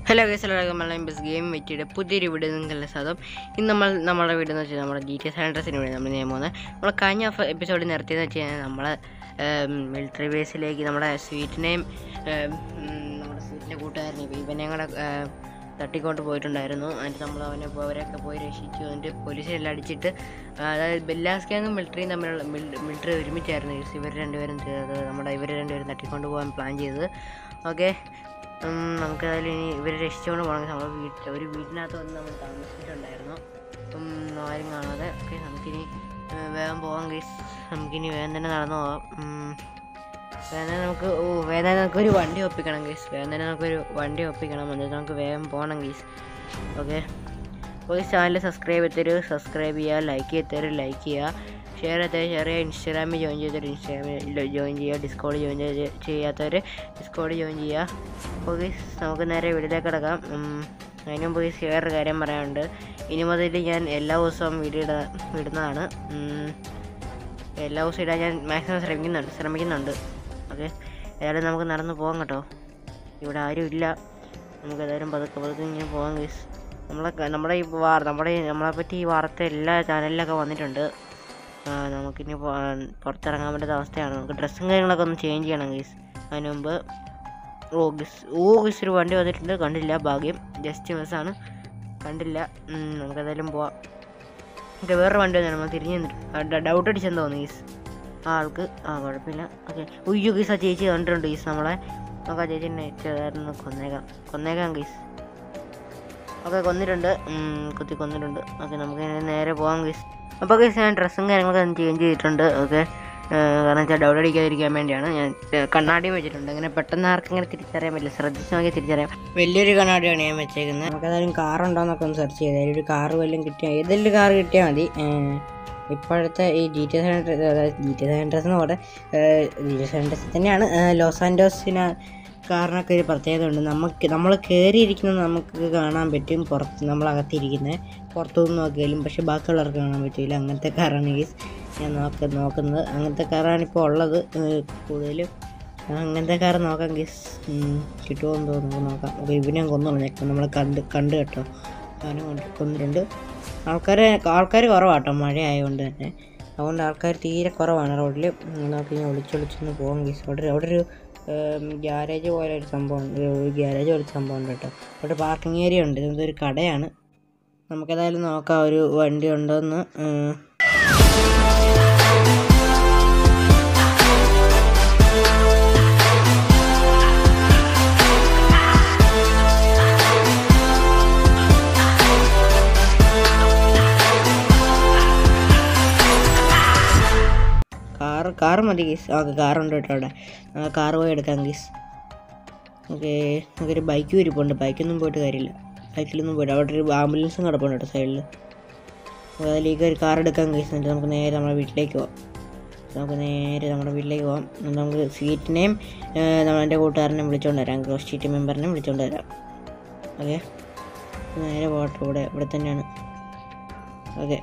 Hello guys എല്ലാവർക്കും Malayalam bus game വെച്ചിട്ട് പുതിയൊരു വീഡിയോ നിങ്ങൾക്ക് സാധനം ഇന്ന് നമ്മൾ നമ്മുടെ വീഡിയോ എന്ന് വെച്ചാൽ നമ്മുടെ ജി ടി എസ് ഹൺഡ്രസിന് വേണ്ടി നമ്മൾ ചെയ്യാൻ പോകുന്നത് നമ്മൾ കഴിഞ്ഞ എപ്പിസോഡിൽ നിർത്തിയെന്ന് വെച്ച് കഴിഞ്ഞാൽ നമ്മൾ മിലിറ്ററി ബേസിലേക്ക് നമ്മുടെ സ്വീറ്റിനെയും ഏം, ഉം, നമ്മുടെ സ്വീറ്റിൻ്റെ കൂട്ടുകാരനെ ഇവനെയും കൂടെ ഏം, തട്ടിക്കൊണ്ട് പോയിട്ടുണ്ടായിരുന്നു എന്നിട്ട് നമ്മൾ അവനെ പോ- അവരെയൊക്കെ പോയി രക്ഷിച്ചു എന്നിട്ട് പോലീസിനെല്ലാം അടിച്ചിട്ട് ആ, അതായത് ബെല്ലാസ് ഗ്യാങ്ങും മിലിറ്ററിയും തമ്മിലുള്ള മിലിറ്ററി ഒരുമിച്ചായിരുന്നു യൂസ് ഇവർ രണ്ടുപേരും ചെയ്തത് നമ്മുടെ ഇവർ രണ്ടുപേരും തട്ടിക്കൊണ്ട് പോകാൻ പ്ലാൻ ചെയ്തത് ഓക്കെ നമുക്ക് അതിൽ ഇനി ഇവരെ രക്ഷിച്ചുകൊണ്ട് പോകണമെങ്കിൽ നമ്മൾ വീട്ടിൽ ഒരു വീട്ടിനകത്ത് വന്ന് നമ്മൾ താമസിച്ചിട്ടുണ്ടായിരുന്നു അപ്പം ആരും കാണാതെ ഓക്കെ നമുക്കിനി ആ, വേഗം പോകാം ഗൈസ് നമുക്കിനി വേഗം തന്നെ നടന്നു പോകാം ഉം. വേഗം തന്നെ നമുക്ക് ഓ വേഗം തന്നെ നമുക്കൊരു വണ്ടി ഒപ്പിക്കണം ഗൈസ് വേഗം തന്നെ നമുക്കൊരു വണ്ടി ഒപ്പിക്കണം എന്നിട്ട് നമുക്ക് വേഗം പോകണം ഗൈസ് ഓക്കെ അപ്പോൾ ഈ ചാനൽ സബ്സ്ക്രൈബ് ചെയ്തൊരു സബ്സ്ക്രൈബ് ചെയ്യുക ലൈക്ക് ചെയ്തൊരു ലൈക്ക് ചെയ്യുക ഷെയർ ചെയ്തവർ ഷെയർ ചെയ്യുക ഇൻസ്റ്റാഗ്രാമിൽ ജോയിൻ ചെയ്തൊരു ഇൻസ്റ്റാഗ്രാമിൽ ജോയിൻ ചെയ്യുക ഡിസ്കോഡ് ജോയിൻ ചെയ്യാത്തവർ ഡിസ്കോഡ് ജോയിൻ ചെയ്യുക അപ്പോൾ ഗൈസ് നമുക്ക് നേരെ വീട്ടിലേക്ക് കിടക്കാം അതിന് മുമ്പ് ഗൈസ് വേറൊരു കാര്യം പറയാനുണ്ട് ഇനി മുതൽ ഞാൻ എല്ലാ ദിവസവും വീഡിയോ ഇട ഇടുന്നതാണ് ഉം, എല്ലാ ദിവസവും ഇടാൻ ഞാൻ മാക്സിമം ശ്രമിക്കുന്നുണ്ട് ശ്രമിക്കുന്നുണ്ട് ഓക്കെ ഏതായാലും നമുക്ക് നടന്ന് പോകാം കേട്ടോ ഇവിടെ ആരും ഇല്ല നമുക്ക് ഏതായാലും പതുക്കെ പതുക്കെ ഇങ്ങനെ പോകാം ഗൈസ് നമ്മളെ നമ്മുടെ ഈ വാർ നമ്മുടെ ഈ- നമ്മളെ പറ്റി ഈ വാർത്ത എല്ലാ ചാനലിലൊക്കെ വന്നിട്ടുണ്ട് ആ, നമുക്കിനി പോ- പുറത്തിറങ്ങാൻ പറ്റാത്ത അവസ്ഥയാണ് നമുക്ക് ഡ്രസ്സും കാര്യങ്ങളൊക്കെ ഒന്ന് ചേഞ്ച് ചെയ്യണം ഗൈസ് അതിന് മുമ്പ് ഓ ഗിസ് ഓ ഗിസ് ഒരു വണ്ടി വന്നിട്ടുണ്ട് കണ്ടില്ല ഭാഗ്യം ജസ്റ്റ് മിസ്സാണ് കണ്ടില്ല ഉം, നമുക്കേതായാലും പോവാം ഓക്കെ വേറെ വണ്ടി വന്നു നമ്മൾ തിരിഞ്ഞ് നിന്നിട്ട് ഡൗട്ട് അടിച്ചെന്ന് തോന്നി ഗീസ് ആ ആൾക്ക് ആ കുഴപ്പമില്ല ഓക്കെ ഉയ്യോ ഗീസ് ആ ചേച്ചി കണ്ടിട്ടുണ്ട് ഗീസ് നമ്മളെ നമുക്ക് ആ ചേച്ചിനെ ചേർന്ന് കൊന്നേക്കാം കൊന്നേക്കാം ഗീസ് ഓക്കെ കൊന്നിട്ടുണ്ട് ഉം, കുത്തി കൊന്നിട്ടുണ്ട് ഓക്കെ നമുക്ക് ഇനി നേരെ പോകാം ഗീസ് അപ്പോൾ ഗീസ് ഞാൻ ഡ്രസ്സും കാര്യങ്ങളൊക്കെ ഒന്ന് ചേഞ്ച് ചെയ്തിട്ടുണ്ട് ഓക്കെ കാരണം വെച്ചാൽ ഡൗട്ട് അടിക്കാതിരിക്കാൻ വേണ്ടിയാണ് ഞാൻ ഏ, കണ്ണാടിയും വെച്ചിട്ടുണ്ട് അങ്ങനെ പെട്ടെന്ന് ആർക്കും ഇങ്ങനെ തിരിച്ചറിയാൻ പറ്റില്ല ശ്രദ്ധിച്ച് നോക്കി തിരിച്ചറിയാം വലിയൊരു കണ്ണാടിയാണ് ഞാൻ വെച്ചേക്കുന്നത് നമുക്ക് ഏതായാലും കാർ ഉണ്ടോന്നൊക്കെ ഒന്ന് സെർച്ച് ചെയ്ത് ഒരു കാർ വല്ലതും കിട്ടിയാൽ ഏതെങ്കിലും കാർ കിട്ടിയാൽ മതി ഏ, ഇപ്പോഴത്തെ ഈ ജി ടി സെൻറ്റർ അതായത് ജി ടി സെൻറ്റേഴ്സ് എന്ന് പറഞ്ഞാൽ ജി ടി സെൻറ്റേഴ്സ് തന്നെയാണ് ഏ, ലോസ് ആൻഡോസിന് കാറിനൊക്കെ ഒരു പ്രത്യേകത ഉണ്ട് നമുക്ക് നമ്മൾ കയറിയിരിക്കുന്നത് നമുക്ക് കാണാൻ പറ്റും പുറത്ത് നമ്മൾ അകത്തിരിക്കുന്നത് പുറത്തുനിന്ന് നോക്കിയാലും പക്ഷെ ബാക്കിയുള്ളവർക്ക് കാണാൻ പറ്റില്ല അങ്ങനത്തെ കാറാണ് ഈ ഞാൻ നോക്ക നോക്കുന്നത് അങ്ങനത്തെ കാറാണ് ഇപ്പോൾ ഉള്ളത് ഏഹ് കൂടുതലും അങ്ങനത്തെ കാർ നോക്കാം ഗീസ് കിട്ടുമോ എന്ന് തോന്നുന്നു നോക്കാം അപ്പോൾ ഇവനെ കൊന്നു കളഞ്ഞേക്കാം നമ്മൾ കണ്ട് കണ്ട് കേട്ടോ അവനെ കൊണ്ട് കൊന്നിട്ടുണ്ട് ആൾക്കാർ ആൾക്കാർ കുറവാട്ടോ മഴ ആയതുകൊണ്ട് തന്നെ അതുകൊണ്ട് ആൾക്കാർ തീരെ കുറവാണ് റോഡിൽ നമുക്ക് ഇങ്ങനെ ഒളിച്ചൊളിച്ചൊന്ന് പോകാം ഗീസ് അവിടെ അവിടെ ഒരു ഗ്യാരേജ് പോലെ ഒരു സംഭവം ഉണ്ട് ഒരു ഗ്യാരേജ് പോലെ സംഭവം ഉണ്ട് കേട്ടോ അവിടെ പാർക്കിംഗ് ഏരിയ ഉണ്ട് ഇതൊരു കടയാണ് നമുക്കേതായാലും നോക്കാം ഒരു വണ്ടി ഉണ്ടോയെന്ന് ഉം. കാർ കാർ മതി ഗീസ് ആ കാറുണ്ട് കേട്ടോ അവിടെ ആ കാർ പോയി എടുക്കാം ഗീസ് ഓക്കെ നമുക്കൊരു ബൈക്കും ഇരിപ്പുണ്ട് ബൈക്കൊന്നും പോയിട്ട് കാര്യമില്ല ബൈക്കിലൊന്നും പോയിട്ട് അവിടെ ഒരു ആംബുലൻസും കിടപ്പുണ്ട് കേട്ടോ സൈഡിൽ അതിലേക്ക് ഒരു കാർ എടുക്കാൻ ഗീസ് എന്നിട്ട് നമുക്ക് നേരെ നമ്മുടെ വീട്ടിലേക്ക് പോവാം നമുക്ക് നേരെ നമ്മുടെ വീട്ടിലേക്ക് പോവാം എന്നിട്ട് നമുക്ക് സ്വീറ്റിനെയും നമ്മളെൻ്റെ കൂട്ടുകാരനെയും വിളിച്ചുകൊണ്ട് വരാം ഗ്രോസ് ഷീറ്റ് മെമ്പറിനെയും വിളിച്ചുകൊണ്ട് വരാം ഓക്കെ നേരെ പോകട്ടെ ഇവിടെ ഇവിടെ തന്നെയാണ് ഓക്കെ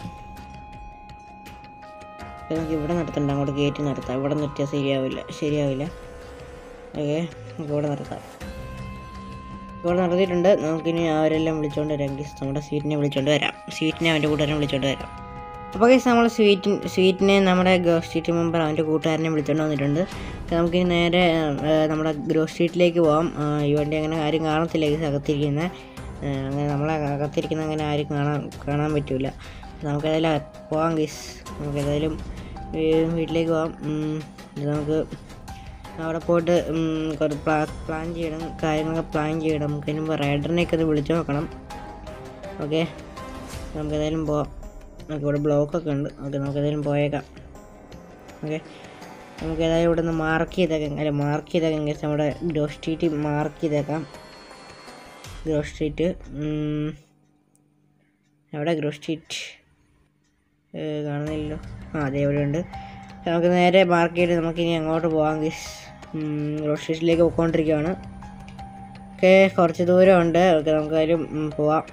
അപ്പോൾ നമുക്ക് ഇവിടെ നിർത്തണ്ട അങ്ങോട്ട് കയറ്റി നിർത്താം ഇവിടെ നിർത്തിയാൽ ശരിയാവില്ല ശരിയാവില്ല ഓക്കെ നമുക്ക് ഇവിടെ നിർത്താം ഇവിടെ നിർത്തിയിട്ടുണ്ട് നമുക്കിനി അവരെല്ലാം വിളിച്ചുകൊണ്ട് വരാം ഗീസ് നമ്മുടെ സ്വീറ്റിനെ വിളിച്ചുകൊണ്ട് വരാം സ്വീറ്റിനെ അവൻ്റെ കൂട്ടുകാരനെ വിളിച്ചുകൊണ്ട് വരാം അപ്പോൾ ഗീസ് നമ്മൾ സ്വീറ്റ് സ്വീറ്റിനെ നമ്മുടെ ഗ്രോസ് സ്ട്രീറ്റ് മെമ്പർ അവൻ്റെ കൂട്ടുകാരനെ വിളിച്ചുകൊണ്ട് വന്നിട്ടുണ്ട് അപ്പോൾ നമുക്കിനി നേരെ ആ, നമ്മുടെ ഗ്രോസ് സ്ട്രീറ്റിലേക്ക് പോകാം ആ, ഈ വണ്ടി അങ്ങനെ ആരും കാണത്തില്ല ഗീസ് അകത്തിരിക്കുന്നത് അങ്ങനെ നമ്മളെ അകത്തിരിക്കുന്ന അങ്ങനെ ആരും കാണാൻ കാണാൻ പറ്റില്ല നമുക്കേതായാലും പോകാം ഗീസ് നമുക്കേതായാലും ഈ വീട്ടിലേക്ക് പോകാം ഉം, ഇത് നമുക്ക് അവിടെ പോയിട്ട് ഉം, കുറച്ച് പ്ലാ പ്ലാൻ ചെയ്യണം കാര്യങ്ങളൊക്കെ പ്ലാൻ ചെയ്യണം നമുക്ക് അതിന് മുമ്പ് റൈഡറിനെയൊക്കെ ഒന്ന് വിളിച്ചു നോക്കണം ഓക്കെ നമുക്ക് ഏതായാലും പോവാം നമുക്ക് ഇവിടെ ബ്ലോക്കൊക്കെ ഉണ്ട് ഓക്കെ നമുക്ക് ഏതായാലും പോയേക്കാം ഓക്കെ നമുക്ക് ഏതായാലും ഇവിടെ നിന്ന് മാർക്ക് ചെയ്തേക്കാം അല്ല മാർക്ക് ചെയ്തേക്കാം guys. നമ്മുടെ ഗ്രോ സ്ട്രീറ്റ് മാർക്ക് ചെയ്തേക്കാം ഗ്രോ സ്ട്രീറ്റ് ഉം, എവിടെ ഗ്രോ സ്ട്രീറ്റ് ഏഹ് കാണുന്നില്ലല്ലോ ആ അതെ ഇവിടെ ഉണ്ട് നമുക്ക് നേരെ മാർക്ക് ചെയ്ത് നമുക്കിനി അങ്ങോട്ട് പോകാം ഗീസ് റോഡ് സ്റ്റേഷനിലേക്ക് പോയിക്കൊണ്ടിരിക്കുകയാണ് ഓക്കെ കുറച്ച് ദൂരമുണ്ട് ഓക്കെ നമുക്ക് അതിലും ഉം, പോവാം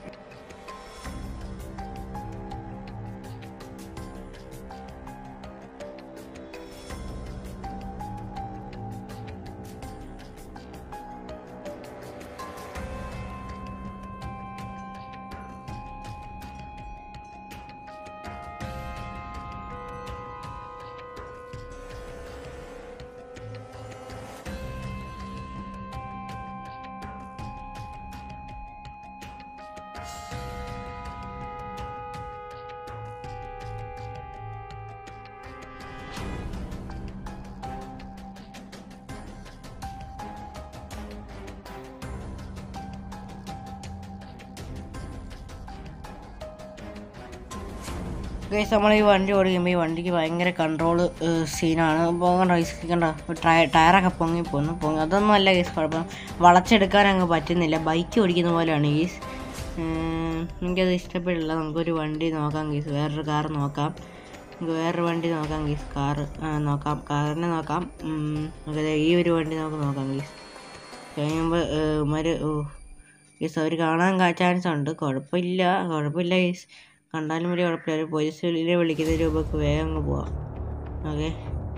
ഗൈസ് നമ്മൾ ഈ വണ്ടി ഓടിക്കുമ്പോൾ ഈ വണ്ടിക്ക് ഭയങ്കര കൺട്രോൾ സീനാണ് പോകണ്ട ഗൈസ് കണ്ട ടയറൊക്കെ പൊങ്ങി പോന്നു പൊങ്ങി അതൊന്നും അല്ല ഗൈസ് കുഴപ്പം വളച്ചെടുക്കാൻ അങ്ങ് പറ്റുന്നില്ല ബൈക്ക് ഓടിക്കുന്ന പോലെയാണ് ഗൈസ് എനിക്കത് ഇഷ്ടപ്പെടില്ല നമുക്കൊരു വണ്ടി നോക്കാം ഗൈസ് വേറൊരു കാർ നോക്കാം നമുക്ക് വേറൊരു വണ്ടി നോക്കാം ഗീസ് കാറ് നോക്കാം കാറിനെ നോക്കാം ഉം, നമുക്ക് ദേ ഈ ഒരു വണ്ടി നമുക്ക് നോക്കാം ഗീസ് കഴിയുമ്പോൾ ഉമാര് ഓ ഗീസ് അവർ കാണാൻ ചാൻസ് ഉണ്ട് കുഴപ്പമില്ല കുഴപ്പമില്ല ഗീസ് കണ്ടാലും വലിയ കുഴപ്പമില്ല ഒരു പോലീസിനെ വിളിക്കുന്ന രൂപക്ക് വേഗം അങ്ങ് പോവാം ഓക്കെ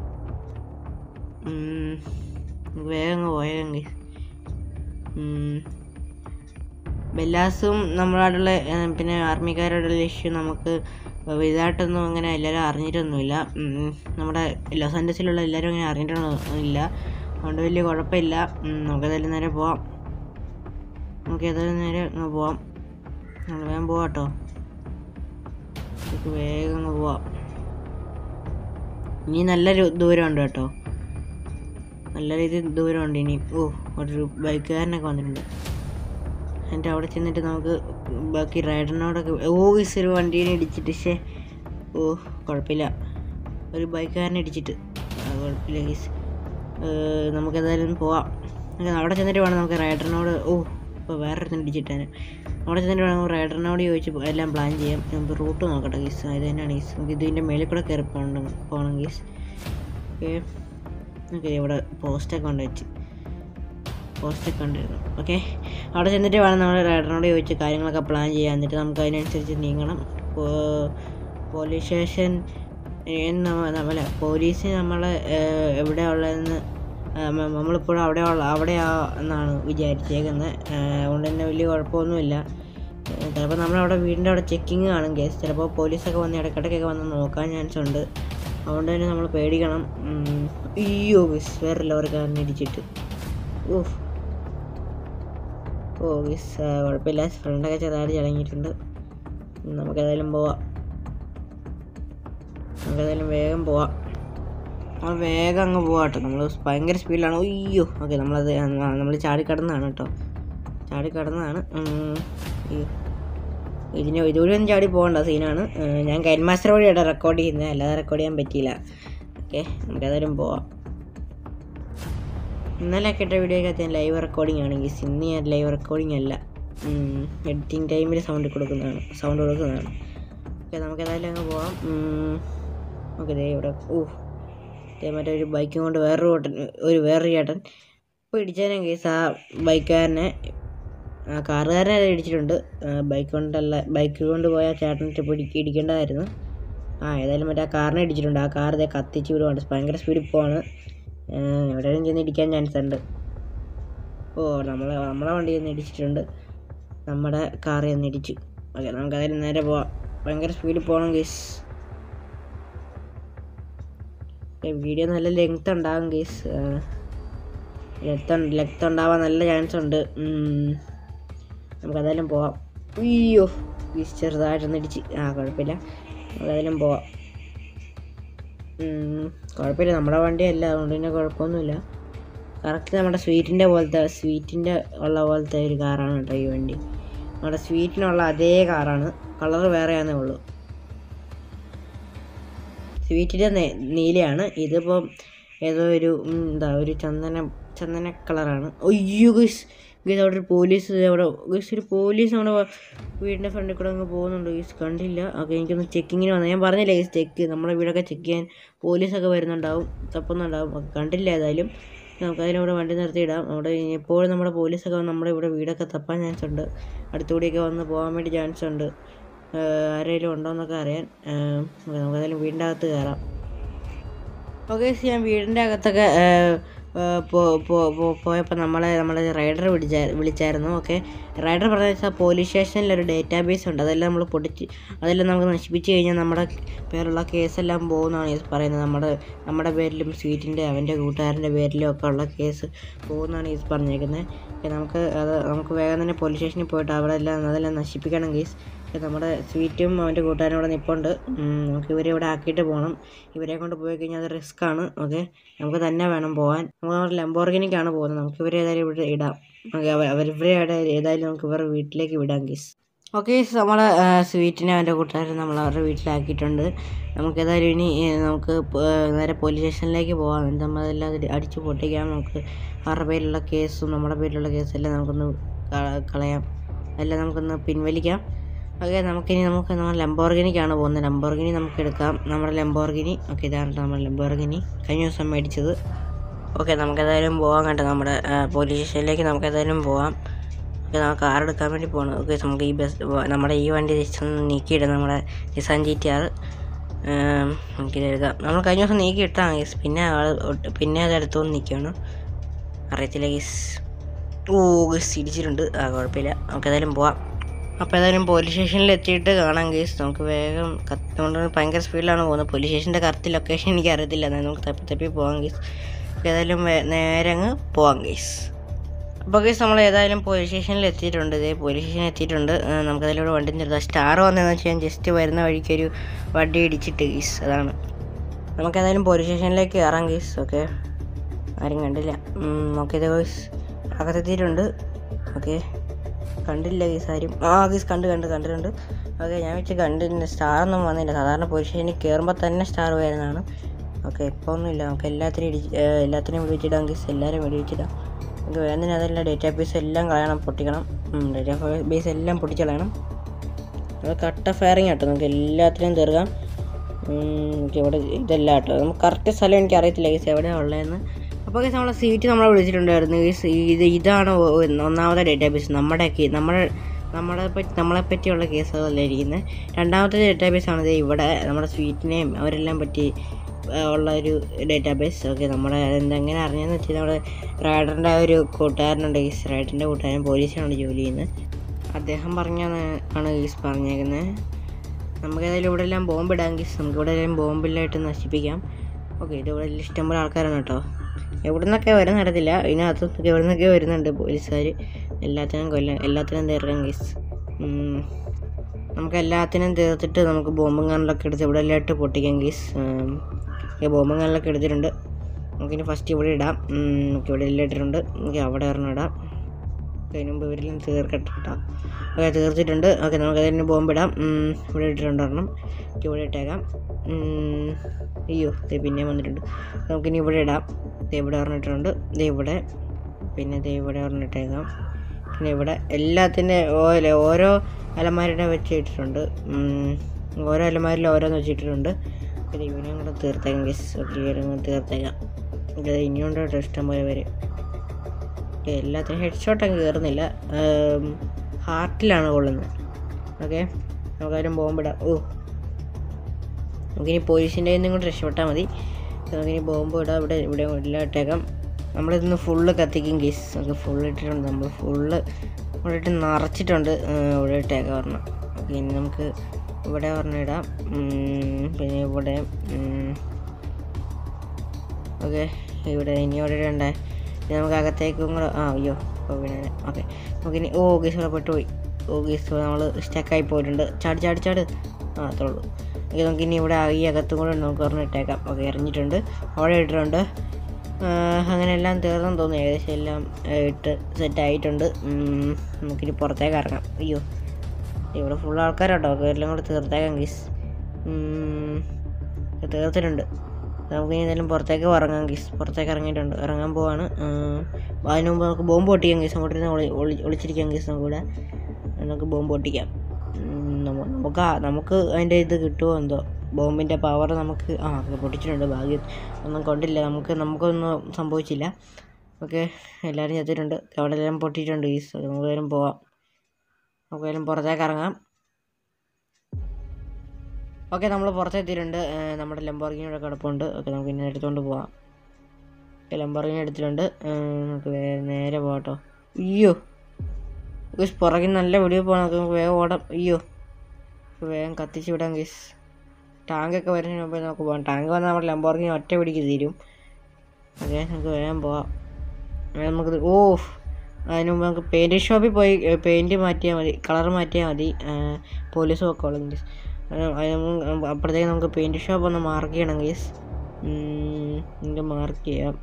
വേഗം അങ്ങ് പോയേക്കാം ഗീസ് ബെല്ലാസും നമ്മളോടുള്ള ഏർ, പിന്നെ ആർമിക്കാരോടുള്ള ഇഷ്യൂ നമുക്ക് ഇതായിട്ടൊന്നും അങ്ങനെ എല്ലാവരും അറിഞ്ഞിട്ടൊന്നുമില്ല ഉം, നമ്മുടെ ലോസ് ആൻഡസിലുള്ള എല്ലാവരും അങ്ങനെ അറിഞ്ഞിട്ടൊന്നുമില്ല അതുകൊണ്ട് വലിയ കുഴപ്പമില്ല ഉം, നമുക്ക് ഏതായാലും നേരെ പോവാം നമുക്ക് ഏതായാലും നേരെ അങ്ങ് പോവാം നമ്മൾ വേഗം പോവാം കേട്ടോ നമുക്ക് വേഗം അങ്ങ് പോവാം ഇനി നല്ലൊരു ദൂരമുണ്ട് കേട്ടോ നല്ല രീതിയിൽ ദൂരമുണ്ട് ഇനി ഓ ഒരു ബൈക്കുകാരനൊക്കെ വന്നിട്ടുണ്ട് എന്നിട്ട് അവിടെ ചെന്നിട്ട് നമുക്ക് ബാക്കി റൈഡറിനോടൊക്കെ ഓ ഈസ് ഒരു വണ്ടീനെ ഇടിച്ചിട്ട് ശേ ഓ കുഴപ്പമില്ല ഒരു ബൈക്കുകാരനെ ഇടിച്ചിട്ട് ആ, കുഴപ്പമില്ല ഗീസ് നമുക്ക് എന്തായാലും പോവാം നമുക്ക് അവിടെ ചെന്നിട്ട് വേണം നമുക്ക് റൈഡറിനോട് ഓ ഇപ്പോൾ വേറൊരുത്തിന് ഇടിച്ചിട്ടാണ് അവിടെ ചെന്നിട്ട് വേണം നമുക്ക് റൈഡറിനോട് ചോദിച്ച് പോ- എല്ലാം പ്ലാൻ ചെയ്യാം നമുക്ക് റൂട്ട് നോക്കട്ടെ ഗീസ് ഇത് തന്നെയാണ് ഗീസ് നമുക്ക് ഇതിൻ്റെ മേളിൽ കൂടെ കയറി പോകണം പോകണം ഗീസ് ഓക്കെ ഓക്കെ ഇവിടെ പോസ്റ്റൊക്കെ കൊണ്ട് വെച്ച് പോസ്റ്റൊക്കെ ഉണ്ടായിരുന്നു ഓക്കെ അവിടെ ചെന്നിട്ട് വേണം നമ്മൾ റൈഡറിനോട് ചോദിച്ച് കാര്യങ്ങളൊക്കെ പ്ലാൻ ചെയ്യാൻ എന്നിട്ട് നമുക്ക് അതിനനുസരിച്ച് നീങ്ങണം പോ- പോലീസ് സ്റ്റേഷൻ നമ്മളെ പോലീസ് നമ്മളെ എവിടെ ഉള്ളതെന്ന് നമ്മളിപ്പോഴും അവിടെ ഉള്ള അവിടെയാ എന്നാണ് വിചാരിച്ചേക്കുന്നത് അതുകൊണ്ട് തന്നെ വലിയ കുഴപ്പമൊന്നുമില്ല ഏഹ് ചിലപ്പോൾ നമ്മളവിടെ വീടിൻ്റെ അവിടെ ചെക്കിങ് കാണും കേസ് ചിലപ്പോൾ പോലീസൊക്കെ വന്ന് ഇടയ്ക്കിടയ്ക്കൊക്കെ വന്ന് നോക്കാൻ ചാൻസ് ഉണ്ട് അതുകൊണ്ട് തന്നെ നമ്മൾ പേടിക്കണം ഉം. അയ്യോ ഗസ് വേറെ ലോറിക്കാരനെ ഇടിച്ചിട്ട് ഓഹ് ഓ ഗസ് കുഴപ്പമില്ല ഫ്രണ്ടൊക്കെ ചെറുതായിട്ട് ചടങ്ങിയിട്ടുണ്ട് നമുക്കേതായാലും പോവാം നമുക്കേതായാലും വേഗം പോവാം നമ്മൾ വേഗം അങ്ങ് പോവാം കേട്ടോ നമ്മൾ ഭയങ്കര സ്പീഡിലാണ് അയ്യോ ഓക്കെ നമ്മളത് നമ്മൾ ചാടിക്കടന്നതാണ് കേട്ടോ ചാടിക്കടന്നതാണ് ഉം. അയ്യോ ഇതിന് ഇതുവരെ ഒന്നും ചാടി പോകേണ്ട സീനാണ് ഏർ ഞാൻ കൈൻ മാസ്റ്റർ വഴിയാണ് റെക്കോർഡ് ചെയ്യുന്നത് അല്ലാതെ റെക്കോർഡ് ചെയ്യാൻ പറ്റിയില്ല ഓക്കെ നമുക്കേതായാലും പോവാം ഇന്നലെ ഒക്കെ ഇട്ട വീഡിയോക്കകത്ത് ഞാൻ ലൈവ് റെക്കോർഡിംഗ് ആണെങ്കിൽ ഇന്ന് ഞാൻ ലൈവ് റെക്കോർഡിംഗ് അല്ല എഡിറ്റിംഗ് ടൈമിൽ സൗണ്ട് കൊടുക്കുന്നതാണ് സൗണ്ട് കൊടുക്കുന്നതാണ് ഓക്കെ നമുക്ക് ഏതായാലും അങ്ങ് പോവാം ഓക്കെ ദേ ഇവിടെ ഓ ദേ മറ്റേ ഒരു ബൈക്കും കൊണ്ട് വേറൊരു ചേട്ടൻ ഒരു വേറൊരു ചേട്ടൻ ഇപ്പോൾ ഇടിച്ചതിനെ കേസ് ആ ബൈക്കുകാരനെ ആ കാറുകാരനെ അത് ഇടിച്ചിട്ടുണ്ട് ബൈക്ക് കൊണ്ടല്ല ബൈക്ക് കൊണ്ട് പോയ ചേട്ടനിട്ട് പിടിക്ക് ഇടിക്കേണ്ടതായിരുന്നു ആ ഏതായാലും മറ്റേ ആ കാറിനെ ഇടിച്ചിട്ടുണ്ട് ആ കാർ ഇതേ കത്തിച്ച് വിടുവാണ് ഭയങ്കര സ്പീഡിൽ പോവാണ് എവിടെയും ചെന്ന് ഇടിക്കാൻ ചാൻസ് ഉണ്ട് ഓ നമ്മളെ നമ്മളെ വണ്ടി ചെന്ന് ഇടിച്ചിട്ടുണ്ട് നമ്മുടെ കാറിൽ ചെന്ന് ഇടിച്ചു ഓക്കെ നമുക്ക് അതിൽ നേരെ പോവാം ഭയങ്കര സ്പീഡിൽ പോകണം ഗീസ് വീഡിയോ നല്ല ലെങ്ത് ഉണ്ടാകും ഗീസ് ലെങ്ത് ലെങ്ത് ഉണ്ടാവാൻ നല്ല ചാൻസ് ഉണ്ട് ഉം. നമുക്കതായാലും പോവാം അയ്യോ ഗീസ് ചെറുതായിട്ടൊന്ന് ഇടിച്ച് ആ കുഴപ്പമില്ല നമുക്കതായാലും പോവാം ഉം, കുഴപ്പമില്ല നമ്മുടെ വണ്ടിയല്ല അതുകൊണ്ട് തന്നെ കുഴപ്പമൊന്നുമില്ല കറക്റ്റ് നമ്മുടെ സ്വീറ്റിൻ്റെ പോലത്തെ സ്വീറ്റിൻ്റെ ഉള്ള പോലത്തെ ഒരു കാറാണ് കേട്ടോ ഈ വണ്ടി നമ്മുടെ സ്വീറ്റിനുള്ള അതേ കാറാണ് കളർ വേറെയാന്നേ ഉള്ളൂ സ്വീറ്റിൻ്റെ നെ- നീലയാണ് ഇതിപ്പം ഏതോ ഒരു ഉം, എന്താ ഒരു ചന്ദന ചന്ദന കളറാണ് അയ്യോ ഗൈസ് ഗൈസ് അവിടെ ഒരു പോലീസ് ദേ അവിടെ ഗൈസ് ഒരു പോലീസ് നമ്മുടെ വ- വീടിൻ്റെ ഫ്രണ്ടിൽ കൂടെ അങ്ങ് പോകുന്നുണ്ട് ഗൈസ് കണ്ടില്ല ഓക്കെ എനിക്കൊന്ന് ചെക്കിങ്ങിന് വന്നു ഞാൻ പറഞ്ഞില്ല ഗൈസ് ചെക്ക് നമ്മുടെ വീടൊക്കെ ചെക്ക് ചെയ്യാൻ പോലീസൊക്കെ വരുന്നുണ്ടാവും തപ്പുന്നുണ്ടാവും ഒക്കെ കണ്ടില്ല ഏതായാലും നമുക്ക് അതിനവിടെ വണ്ടി നിർത്തിയിടാം അവിടെ എപ്പോഴും നമ്മുടെ പോലീസൊക്കെ വന്ന് നമ്മുടെ ഇവിടെ വീടൊക്കെ തപ്പാൻ ചാൻസ് ഉണ്ട് അടുത്തുകൂടിയൊക്കെ വന്ന് പോകാൻ വേണ്ടി ചാൻസ് ഉണ്ട് ഏഹ് ആരെങ്കിലും ഉണ്ടോ എന്നൊക്കെ അറിയാൻ ഏഹ് നമുക്ക് ഏതായാലും വീടിൻ്റെ അകത്ത് കയറാം ഓക്കെ ഞാൻ വീടിൻ്റെ അകത്തൊക്കെ ഏഹ്, ഏഹ്, പോ- പോ- പോ- പോയപ്പോൾ നമ്മളെ നമ്മളെ റൈഡർ വിളിച്ചാ വിളിച്ചായിരുന്നു ഓക്കെ റൈഡർ പറഞ്ഞ വെച്ചാൽ പോലീസ് സ്റ്റേഷനിൽ ഒരു ഡേറ്റാബേസ് ഉണ്ട് അതെല്ലാം നമ്മൾ പൊടിച്ച് അതെല്ലാം നമുക്ക് നശിപ്പിച്ച് കഴിഞ്ഞാൽ നമ്മുടെ പേരുള്ള കേസെല്ലാം പോകുന്നതാണ് ഈ പറയുന്നത് നമ്മുടെ നമ്മുടെ പേരിലും സ്വീറ്റിൻ്റെ അവൻ്റെ കൂട്ടുകാരൻ്റെ പേരിലും ഒക്കെ ഉള്ള കേസ് പോകുന്നതാണ് ഈ പറഞ്ഞേക്കുന്നത് ഓക്കെ നമുക്ക് അത് നമുക്ക് വേഗം തന്നെ പോലീസ് സ്റ്റേഷനിൽ പോയിട്ട് അവിടെ എല്ലാം അതെല്ലാം നശിപ്പിക്കണം കേസ് നമ്മുടെ സ്വീറ്റും അവൻ്റെ കൂട്ടുകാരും ഇവിടെ നിൽപ്പുണ്ട് ഉം, നമുക്ക് ഇവരെ ഇവിടെ ആക്കിയിട്ട് പോകണം ഇവരെ കൊണ്ട് പോയി കഴിഞ്ഞാൽ അത് റിസ്ക് ആണ് ഓക്കെ നമുക്ക് തന്നെ വേണം പോകാൻ നമ്മൾ ലംബോർഗിനിക്കാണ് പോകുന്നത് നമുക്ക് ഇവരെ ഏതായാലും ഇവിടെ ഇടാം ഓക്കെ അവർ ഇവരെ ഏതായാലും നമുക്ക് ഇവരുടെ വീട്ടിലേക്ക് വിടാം ഗീസ് ഓക്കെ നമ്മളെ സ്വീറ്റിനെ അവൻ്റെ കൂട്ടുകാരൻ നമ്മൾ അവരുടെ വീട്ടിലാക്കിയിട്ടുണ്ട് നമുക്ക് ഏതായാലും ഇനി ഏ, നമുക്ക് പ- ഏ, നേരെ പോലീസ് സ്റ്റേഷനിലേക്ക് പോകാം എന്നിട്ട് നമ്മളതെല്ലാം അടി- അടിച്ച് പൊട്ടിക്കാം നമുക്ക് അവരുടെ പേരിലുള്ള കേസും നമ്മുടെ പേരിലുള്ള കേസും എല്ലാം നമുക്കൊന്ന് ക- കളയാം എല്ലാം നമുക്കൊന്ന് പിൻവലിക്കാം ഓക്കെ നമുക്കിനി നമുക്ക് നമ്മൾ ലംബോർഗിനിക്കാണ് പോകുന്നത് ലംബോർഗിനി നമുക്ക് എടുക്കാം നമ്മുടെ ലംബോർഗിനി ഓക്കെ ഇതാണ് ട്ടോ നമ്മുടെ ലംബോർഗിനി കഴിഞ്ഞ ദിവസം മേടിച്ചത് ഓക്കെ നമുക്ക് ഏതായാലും പോകാൻ കേട്ടോ നമ്മുടെ ആ, പോലീസ് സ്റ്റേഷനിലേക്ക് നമുക്ക് ഏതായാലും പോകാം ഓക്കെ നമുക്ക് കാർ എടുക്കാൻ വേണ്ടി പോകണം ഓക്കെ നമുക്ക് ഈ ബസ് വ- നമ്മുടെ ഈ വണ്ടി ജസ്റ്റ് ഒന്ന് നീക്കിയിടാം നമ്മുടെ നിസാൻ ജി ടി ആർ നമുക്കിത് എടുക്കാം നമ്മൾ കഴിഞ്ഞ ദിവസം നീക്കി ഇട്ടാണ് ഗീസ് പിന്നെ ആൾ ഒട്ട്- പിന്നെ അത് എടുത്തുകൊണ്ട് നിൽക്കുകയാണ് അറിയത്തില്ല ഗീസ് ഓ ഗീസ് ഇടിച്ചിട്ടുണ്ട് ആ കുഴപ്പമില്ല നമുക്ക് ഏതായാലും പോവാം അപ്പോൾ ഏതായാലും പോലീസ് സ്റ്റേഷനിൽ എത്തിയിട്ട് കാണാം ഗീസ് നമുക്ക് വേഗം കത്തുകൊണ്ട് ഭയങ്കര സ്പീഡിലാണ് പോകുന്നത് പോലീസ് സ്റ്റേഷൻ്റെ കറക്റ്റ് ലൊക്കേഷൻ എനിക്ക് അറിയത്തില്ല എന്നാൽ നമുക്ക് തപ്പി തപ്പി പോകാം ഗീസ് ഏതായാലും വേ- നേരെ അങ്ങ് പോവാം ഗീസ് അപ്പോൾ ഗൈസ് നമ്മൾ ഏതായാലും പോലീസ് സ്റ്റേഷനിൽ എത്തിയിട്ടുണ്ട് ഇതേ പോലീസ് സ്റ്റേഷനിൽ എത്തിയിട്ടുണ്ട് ആ, നമുക്ക് അതിലൂടെ വണ്ടി നിർത്താം സ്റ്റാർ വന്നതെന്ന് വെച്ചാൽ ജസ്റ്റ് വരുന്ന വഴിക്കൊരു വണ്ടി ഇടിച്ചിട്ട് ഗീസ് അതാണ് നമുക്ക് ഏതായാലും പോലീസ് സ്റ്റേഷനിലേക്ക് കയറാം ഗീസ് ഓക്കെ ആരും കണ്ടില്ല ഓക്കെ ഇത് ഗീസ് അകത്തെത്തിയിട്ടുണ്ട് ഓക്കെ കണ്ടില്ല ഗീസ് ആരും ആ ഗീസ് കണ്ട് കണ്ട് കണ്ടിട്ടുണ്ട് ഓക്കെ ഞാൻ വെച്ച് കണ്ടില്ല സ്റ്റാർ ഒന്നും വന്നില്ല സാധാരണ പോലീസ് സ്റ്റേഷനിൽ കയറുമ്പോൾ തന്നെ സ്റ്റാർ വരുന്നതാണ് ഓക്കെ ഇപ്പോൾ ഒന്നുമില്ല നമുക്ക് എല്ലാത്തിനും ഇടി ഏഹ് എല്ലാത്തിനെയും വെടിവെച്ചിടാം ഗീസ് എല്ലാവരും വെടിവെച്ചിടാം നമുക്ക് വേണ്ടതിന് അതെല്ലാം ഡേറ്റാ ബേസ് എല്ലാം കളയണം പൊട്ടിക്കണം ഡേറ്റാ ബേസ് എല്ലാം പൊട്ടിച്ച് കളയണം അത് കട്ട ഫയറിങ് കേട്ടോ നമുക്ക് എല്ലാത്തിനും തീർക്കാം ഉം, നമുക്ക് ഇവിടെ ഇതല്ല കേട്ടോ നമുക്ക് കറക്റ്റ് സ്ഥലം എനിക്ക് അറിയത്തില്ല ഗീസ് എവിടെയാണ് ഉള്ളതെന്ന് അപ്പോൾ ഗീസ് നമ്മളെ സീറ്റ് നമ്മളെ വിളിച്ചിട്ടുണ്ടായിരുന്നു ഗീസ് ഇത് ഇതാണ് ഒ- ഒന്നാമത്തെ ഡേറ്റാ ബേസ് നമ്മുടെ കേ- നമ്മുടെ നമ്മളെ പറ്റി നമ്മളെ പറ്റിയുള്ള കേസുകളല്ല ഇരിക്കുന്നത് രണ്ടാമത്തെ ഡേറ്റാ ബേസ് ആണ് ദേ ഇവിടെ നമ്മുടെ സ്വീറ്റിനെയും അവരെല്ലാം പറ്റി ആ, ഉള്ള ഒരു ഡേറ്റാ ബേസ് ഓക്കെ നമ്മുടെ എന്തെങ്ങനെ അറിഞ്ഞതെന്ന് വെച്ചാൽ നമ്മുടെ റൈഡറിൻ്റെ ഒരു കൂട്ടുകാരനുണ്ട് ഗീസ് റൈഡറിൻ്റെ കൂട്ടുകാരൻ പോലീസിലാണ് ജോലി ചെയ്യുന്നത് അദ്ദേഹം പറഞ്ഞാണ് ആണ് ഗീസ് പറഞ്ഞേക്കുന്നത് നമുക്ക് ഏതായാലും ഇവിടെ എല്ലാം ബോംബ് ഇടാം ഗീസ് നമുക്ക് ഇവിടെ എല്ലാം ബോംബില്ലായിട്ട് നശിപ്പിക്കാം ഓക്കെ ഇത് ഇവിടെ ഇഷ്ടംപോലെ ആൾക്കാരാണ് കേട്ടോ എവിടെ നിന്നൊക്കെ വരുന്ന അറിയത്തില്ല ഇതിനകത്ത് നിന്നൊക്കെ എവിടെ നിന്നൊക്കെ വരുന്നുണ്ട് പോലീസുകാർ എല്ലാത്തിനും കൊല്ലം എല്ലാത്തിനും തീർക്കാം ഗീസ് ഉം. നമുക്ക് എല്ലാത്തിനും തീർത്തിട്ട് നമുക്ക് ബോംബും കണ്ണലൊക്കെ എടുത്ത് ഇവിടെ എല്ലാം ഇട്ട് പൊട്ടിക്കാം ഗീസ് ഈ ബോംബും കണ്ണലൊക്കെ എടുത്തിട്ടുണ്ട് നമുക്കിനി ഫസ്റ്റ് ഇവിടെ ഇടാം ഉം, നമുക്ക് ഇവിടെ എല്ലാം ഇട്ടിട്ടുണ്ട് നമുക്ക് അവിടെ ഒരെണ്ണം ഇടാം അതിന് മുമ്പ് ഇവരെല്ലാം തീർക്കട്ടെ കേട്ടോ ഓക്കെ തീർത്തിട്ടുണ്ട് ഓക്കെ നമുക്ക് അതിന് ബോംബിടാം ഉം, ഇവിടെ ഇട്ടിട്ടുണ്ട് ഒരെണ്ണം എനിക്ക് ഇവിടെ ഇട്ടേക്കാം ഉം, അയ്യോ ദേ പിന്നെയും വന്നിട്ടുണ്ട് നമുക്കിനി ഇവിടെ ഇടാം ദേ ഇവിടെ ഒരെണ്ണം ഇട്ടിട്ടുണ്ട് ദേ ഇവിടെ പിന്നെ ദേ ഇവിടെ ഒരെണ്ണം ഇട്ടേക്കാം പിന്നെ ഇവിടെ എല്ലാത്തിൻ്റെ ഓരോ ഓരോ അലമാരുടെ വെച്ച് ഇട്ടിട്ടുണ്ട് ഉം, ഓരോ അലമാരിലും ഓരോന്ന് വെച്ചിട്ടിട്ടുണ്ട് പിന്നെ ഇവനെയും കൂടെ തീർത്തേക്കാം ഗസ് ഓക്കെ ഇവരും കൂടെ തീർത്തേക്കാം ഇത് ഇനിയുണ്ട് കേട്ടോ ഇഷ്ടം പോലെ പേര് ഓക്കെ എല്ലാത്തിനും ഹെഡ് ഷോട്ട് അങ്ങ് കയറുന്നില്ല ഹാർട്ടിലാണ് കൊള്ളുന്നത് ഓക്കെ നമുക്കാരും ബോംബിടാം ഓ നമുക്കിനി പോലീസിൻ്റെ കയ്യിൽ നിന്നും കൂടെ രക്ഷപ്പെട്ടാൽ മതി നമുക്കിനി ബോംബ് ഇടാം ഇവിടെ ഇവിടെ എല്ലാം ഇട്ടേക്കാം നമ്മളിതൊന്ന് ഫുള്ള് കത്തിക്കും കേസ് നമുക്ക് ഫുള്ള് ഇട്ടിട്ടുണ്ട് നമ്മൾ ഫുള്ള് ഇവിടെ ഇട്ട് നിറച്ചിട്ടുണ്ട് ആ, ഇവിടെ ഇട്ടേക്കാം ഒരെണ്ണം ഓക്കെ ഇനി നമുക്ക് ഇവിടെ ഒരെണ്ണം ഇടാം ഉം, പിന്നെ ഇവിടെ ഓക്കെ ഇവിടെ ഇനി ഇവിടെ ഇടണ്ടേ ഇനി നമുക്ക് അകത്തേക്കും കൂടെ ആ അയ്യോ അപ്പോൾ പിന്നെ ഓക്കെ നമുക്കിനി ഓ ഗീസ് ഇവിടെ പെട്ടുപോയി ഓ ഗീസ് നമ്മൾ സ്റ്റക്കായി പോയിട്ടുണ്ട് ചാടി ചാടി ചാട് ആ അത്രേ ഉള്ളൂ ഓക്കെ നമുക്കിനി ഇവിടെ ഈ അകത്തും കൂടെ നമുക്ക് ഒരെണ്ണം ഇട്ടേക്കാം ഓക്കെ എറിഞ്ഞിട്ടുണ്ട് അവിടെ ഇട്ടിട്ടുണ്ട് ആ, അങ്ങനെ എല്ലാം തീർന്നെന്ന് തോന്നുന്നു ഏകദേശം എല്ലാം ആ, ഇട്ട് സെറ്റ് ആയിട്ടുണ്ട് ഉം, നമുക്കിനി പുറത്തേക്ക് ഇറങ്ങാം അയ്യോ ഇവിടെ ഫുൾ ആൾക്കാരുണ്ടോ ഒക്കെ എല്ലാം കൂടെ തീർത്തേക്കാം ഗീസ് തീർത്തിട്ടുണ്ട് നമുക്ക് ഇനി എന്തായാലും പുറത്തേക്ക് ഇറങ്ങാം ഗീസ് പുറത്തേക്ക് ഇറങ്ങിയിട്ടുണ്ട് ഇറങ്ങാൻ പോവാണ് ഉം, അതിന് മുമ്പ് നമുക്ക് ബോംബ് പൊട്ടിക്കാം ഗീസ് അങ്ങോട്ട് ഇരുന്ന് ഒളി ഒളി ഒളിച്ചിരിക്കാം ഗീസ് നമുക്ക് ഇവിടെ നമുക്ക് ബോംബ് പൊട്ടിക്കാം ഉം, നമ്മ- നമുക്ക് ആ- നമുക്ക് അതിൻ്റെ ഇത് കിട്ടുമോ എന്തോ ബോംബിൻ്റെ പവർ നമുക്ക് ആ അത് പൊട്ടിച്ചിട്ടുണ്ട് ഭാഗ്യം ഒന്നും കൊണ്ടില്ല നമുക്ക് നമുക്കൊന്നും സംഭവിച്ചില്ല ഓക്കെ എല്ലാവരും ചത്തിട്ടുണ്ട് അവിടെ എല്ലാം പൊട്ടിയിട്ടുണ്ട് ഗീസ് നമുക്ക് വേഗം പോവാം നമുക്ക് വേഗം പുറത്തേക്ക് ഇറങ്ങാം ഓക്കെ നമ്മൾ പുറത്തെത്തിയിട്ടുണ്ട് ഏഹ് നമ്മുടെ ലംബോർഗിനിയുടെ കിടപ്പുണ്ട് ഓക്കെ നമുക്ക് ഇനി എടുത്തുകൊണ്ട് പോവാം ഓക്കെ ലംബോർഗിനി എടുത്തിട്ടുണ്ട് ഏഹ് നമുക്ക് വേ- നേരെ പോകട്ടോ അയ്യോ ഗീസ് പുറകിൽ നല്ല വെടിവ് പോകണം നമുക്ക് വേഗം ഓടാം അയ്യോ നമുക്ക് വേഗം കത്തിച്ച് വിടാം ഗീസ് ടാങ്കൊക്കെ വരുന്നതിന് മുമ്പേ നമുക്ക് പോകാം ടാങ്ക് വന്നാൽ നമ്മുടെ ലംബോർഗിനി ഒറ്റ പിടിക്ക് തീരും ഓക്കെ നമുക്ക് വേഗം പോവാം വേഗം നമുക്ക് ഓ അതിന് മുമ്പ് നമുക്ക് പെയിൻറ് ഷോപ്പിൽ പോയി പെയിൻറ് മാറ്റിയാൽ മതി കളർ മാറ്റിയാൽ മതി പോലീസും ഒക്കെ ഉള്ളത് ഗീസ് അപ്പോഴത്തേക്ക് നമുക്ക് പെയിൻറ് ഷോപ്പ് ഒന്ന് മാർക്ക് ചെയ്യണം ഗീസ് നമുക്ക് മാർക്ക് ചെയ്യാം